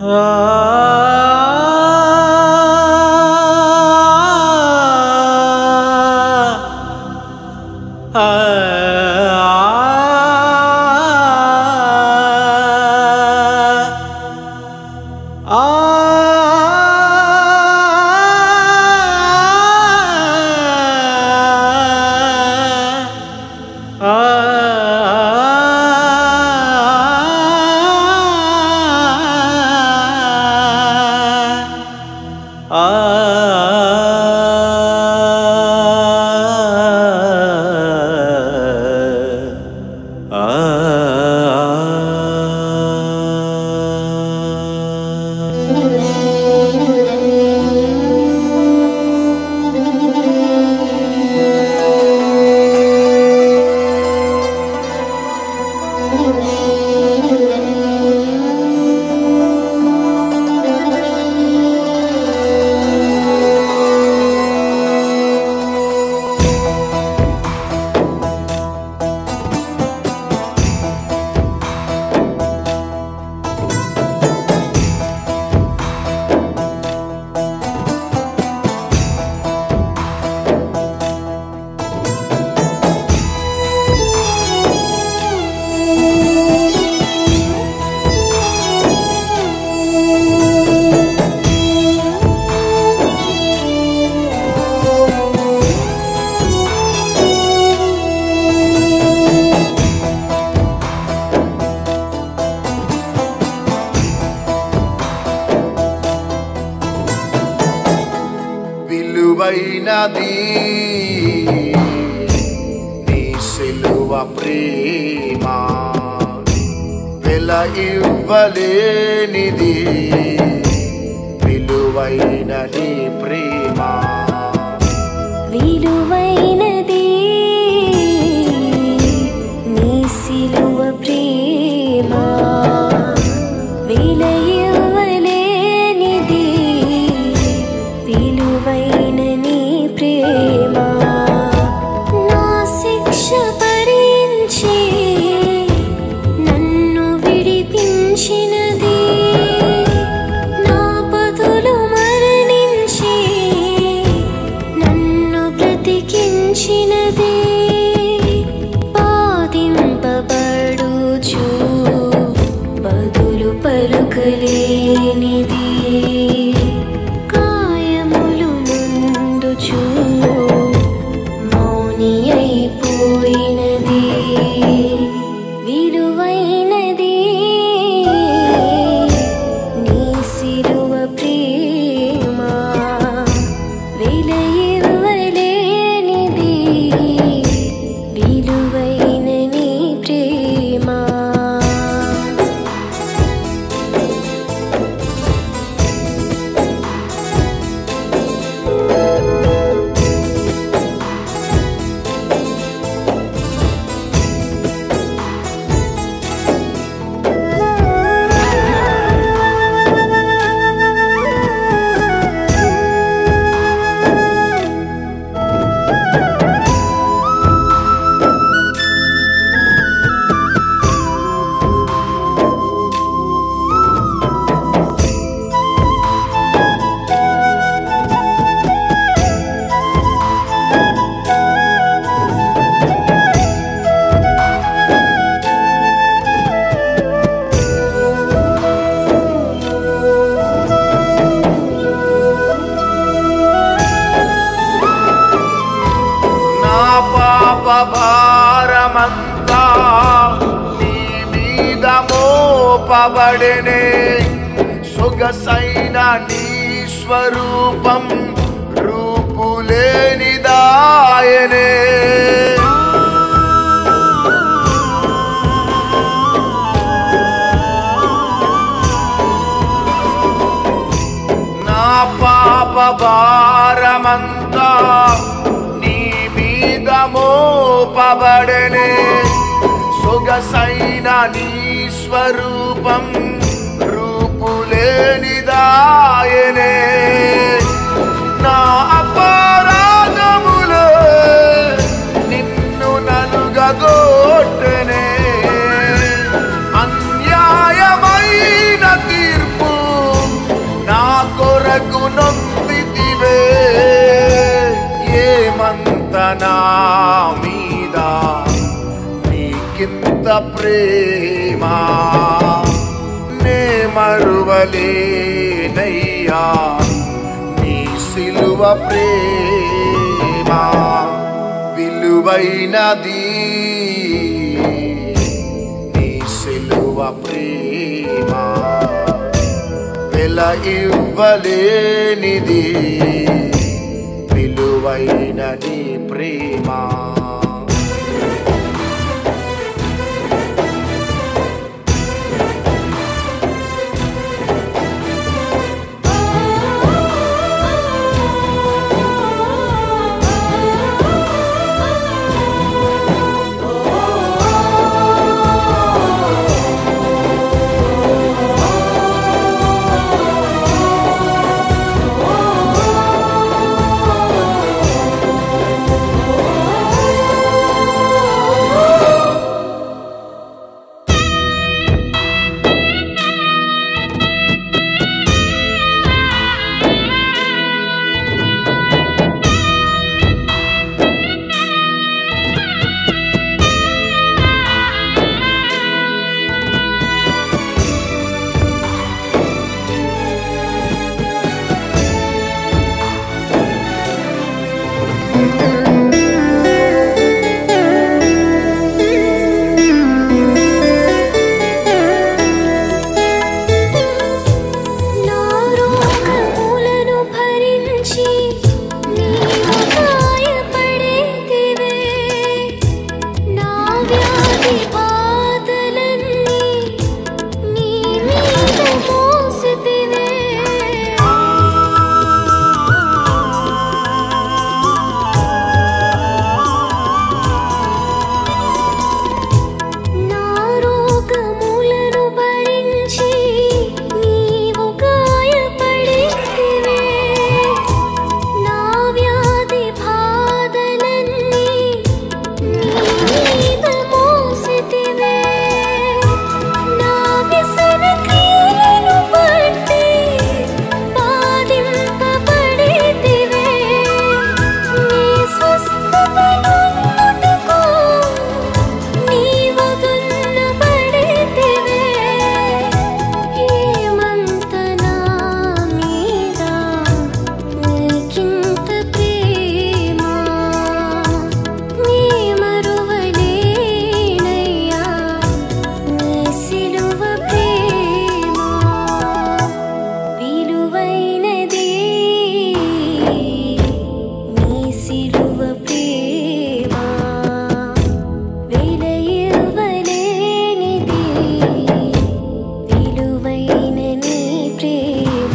విలువైనది నీ సిలువ ప్రేమ వెల ఇవ్వలేనిది విలువైన నీ ప్రేమ విలువైనది నీ సిలువ ప్రేమ విలయవలేనిది విలువైన నీ ప్రేమ నా శిక్ష భరించి నన్ను విడిపించినది నా బదులు మరణించి నన్ను బ్రతికించినది బాధింపబడుచు బదులు పలుకలేనిది కాయములు నుండుచు మౌని అయిపోయినది విలువైనది నీ సిలువ ప్రేమ విలయివ్వలేనిది విలువైన నీ ప్రేమ నా పాప భారమంతా నీ మీద మోపబడనే సొగసైన నీ స్వరూపం రూపులేనిదాయనే నా పాప భారమంతా నీ మీద మోపబడనే సొగసైన నీ స్వరూపం రూపులేనిదాయనే నా అపరాధములో నిన్ను నలుగగొట్టనే అన్యాయమైన తీర్పు నా మీద నీకింత ప్రేమ నే మరువలేనయ్యా నీ సిలువ ప్రేమ విలువైనది నీ సిలువ ప్రేమ వెల ఇవ్వలేనిది విలువైన నీ ప్రేమ నా రోగములను భరించి నీవు గాయపడేతివే నా వ్యాధి బాధలన్నీ నీ మీద మోసితివే నా రోగములను భరించి నీవు గాయపడేతివే నా వ్యాధి బాధలన్నీ నీ మీద మోసితివే నా వ్యసన క్రియలను బట్టి బాధింపబడేతివే నీ స్వస్థతనున్నట్టుకో నీవు దున్నబడేతివే ఏమంత నా మీద నీకింత ప్రేమ నీ మరువలేనయ్యా నీ సిలువ ప్రేమ విలువైనది నీ సిలువ ప్రేమ వెలయివ్వలేనిది విలువైన నీ ప్రేమ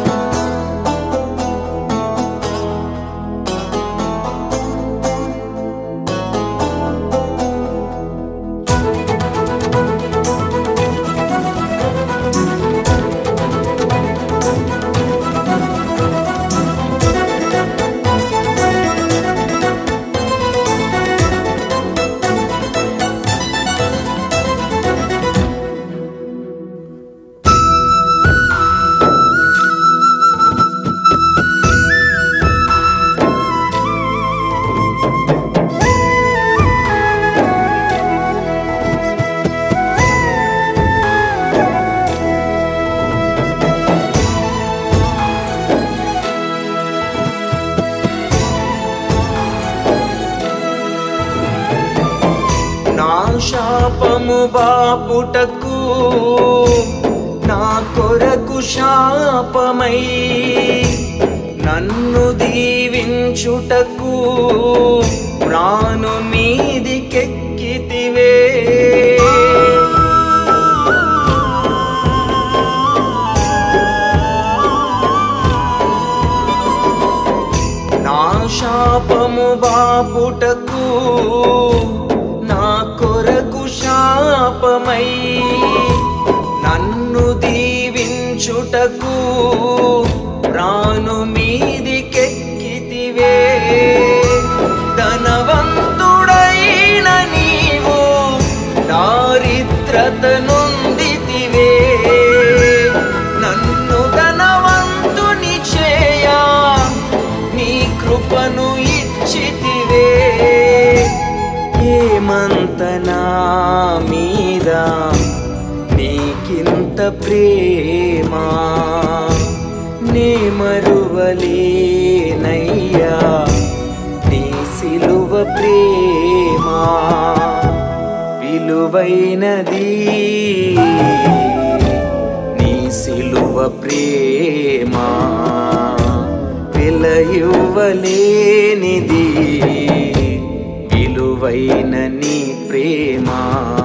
నా శాపము బాపుటకు నా కొరకు శాపమై నన్ను దీవించుటకు ప్రాణు మీదికెక్కితివే నా శాపము బాపుటకు నా కొరకు శాపమై నన్ను దీవించుటకు రాను మీదికెక్కితివే ధనవంతుడైన నీవు దారిద్రత నొందితివే నన్ను ధనవంతుని చేయా నీ కృపను ఇచ్చితివే ప్రేమ నే మరువలేనయ్యా నీ సిలువ ప్రేమ విలువైనది నీ సిలువ ప్రేమ విలయువలేనిది విలువైన నీ ప్రేమ